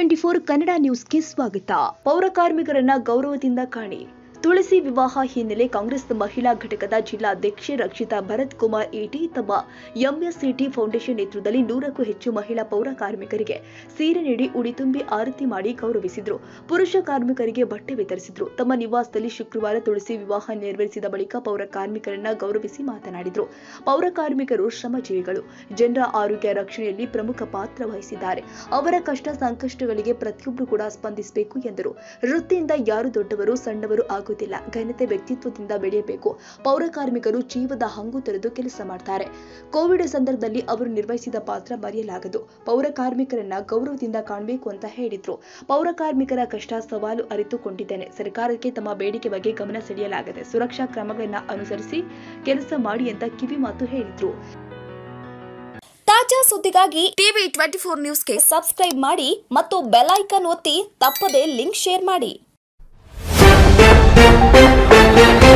twenty four Kannada ನ್ಯೂಸ್ಗೆ ಸ್ವಾಗತ ಪೌರ ಕಾರ್ಮಿಕರನ್ನ ಗೌರವದಿಂದ ಕಾಣಿ ತುಳಸಿ ವಿವಾಹ ಹಿನ್ನೆಲೆ ಕಾಂಗ್ರೆಸ್ ಮಹಿಳಾ ಘಟಕದ ಜಿಲ್ಲಾಧ್ಯಕ್ಷೆ ರಕ್ಷಿತಾ ಭರತ್ ಕುಮಾರ್ ಇಟಿ ತಮ್ಮ ಎಂಎಸ್ಸಿಟಿ ಫೌಂಡೇಶನ್ ನೇತೃತ್ವದಲ್ಲಿ ನೂರಕ್ಕೂ ಹೆಚ್ಚು ಮಹಿಳಾ ಪೌರ ಕಾರ್ಮಿಕರಿಗೆ ಸೀರೆ ನೀಡಿ ಉಡಿ ತುಂಬಿ ಆರತಿ ಮಾಡಿ ಗೌರವಿಸಿದ್ರು ಪುರುಷ ಕಾರ್ಮಿಕರಿಗೆ ಬಟ್ಟೆ ವಿತರಿಸಿದ್ರು ತಮ್ಮ ನಿವಾಸದಲ್ಲಿ ಶುಕ್ರವಾರ ತುಳಸಿ ವಿವಾಹ ನೆರವೇರಿಸಿದ ಬಳಿಕ ಪೌರ ಕಾರ್ಮಿಕರನ್ನ ಗೌರವಿಸಿ ಮಾತನಾಡಿದ್ರು ಪೌರ ಕಾರ್ಮಿಕರು ಶ್ರಮಜೀವಿಗಳು ಜನರ ಆರೋಗ್ಯ ರಕ್ಷಣೆಯಲ್ಲಿ ಪ್ರಮುಖ ಪಾತ್ರ ವಹಿಸಿದ್ದಾರೆ ಅವರ ಕಷ್ಟ ಸಂಕಷ್ಟಗಳಿಗೆ ಪ್ರತಿಯೊಬ್ಬರು ಕೂಡ ಸ್ಪಂದಿಸಬೇಕು ಎಂದರು ವೃತ್ತಿಯಿಂದ ಯಾರು ದೊಡ್ಡವರು ಸಣ್ಣವರು ಆಗುವುದಿಲ್ಲ ಘನತೆ ವ್ಯಕ್ತಿತ್ವದಿಂದ ಬೆಳೆಯಬೇಕು ಪೌರ ಕಾರ್ಮಿಕರು ಜೀವದ ಹಂಗು ತೊರೆದು ಕೆಲಸ ಮಾಡ್ತಾರೆ ಕೋವಿಡ್ ಸಂದರ್ಭದಲ್ಲಿ ಅವರು ನಿರ್ವಹಿಸಿದ ಪಾತ್ರ ಮರೆಯಲಾಗದು ಪೌರ ಕಾರ್ಮಿಕರನ್ನ ಗೌರವದಿಂದ ಕಾಣಬೇಕು ಅಂತ ಹೇಳಿದ್ರು ಪೌರ ಕಾರ್ಮಿಕರ ಕಷ್ಟ ಸವಾಲು ಅರಿತುಕೊಂಡಿದ್ದೇನೆ ಸರ್ಕಾರಕ್ಕೆ ತಮ್ಮ ಬೇಡಿಕೆ ಬಗ್ಗೆ ಗಮನ ಸೆಳೆಯಲಾಗಿದೆ ಸುರಕ್ಷಾ ಕ್ರಮಗಳನ್ನ ಅನುಸರಿಸಿ ಕೆಲಸ ಮಾಡಿ ಅಂತ ಕಿವಿ ಮಾತು ಹೇಳಿದ್ರು ತಾಜಾ ಸುದ್ದಿಗಾಗಿ ಟಿವಿ ಟ್ವೆಂಟಿ ಫೋರ್ ನ್ಯೂಸ್ಗೆ ಸಬ್ಸ್ಕ್ರೈಬ್ ಮಾಡಿ ಮತ್ತು ಬೆಲ್ ಐಕಾನ್ ಒತ್ತಿ ತಪ್ಪದೇ ಲಿಂಕ್ ಶೇರ್ ಮಾಡಿ